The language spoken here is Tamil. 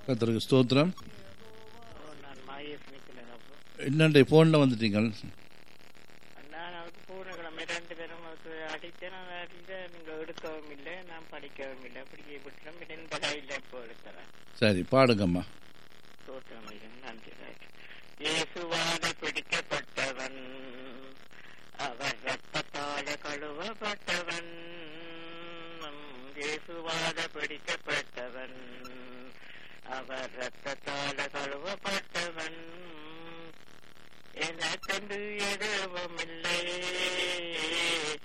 கத்தருக்கு ஸ்தோத்திரம் ஓ, நான் மாயஸ் நிக்கிறேன் அப்போ என்னண்டே ஃபோனில் வந்துட்டீங்க நான் அதுக்கு போன கிழமை ரெண்டு பேரும் அதுக்கு அடித்தேன் நான் அடித்தேன் நீங்க எடுக்கவும் இல்லை நான் படிக்கவும் இல்லை அப்படியே விட்டுறேன் இந்த கையில் இப்போ எடுக்கிறேன் சரி பாடுங்கம்மா தோற்றம் நன்றி ராஜ். இயேசுவால பிடிக்கப்பட்டவன் அவர் ரத்தத்தால கழுவப்பட்டவன் இயேசுவால பிடிக்கப்பட்டவன் அவர் ரத்தத்தால கழுவப்பட்டவன் எனக்கென்று எதுவும் இல்லை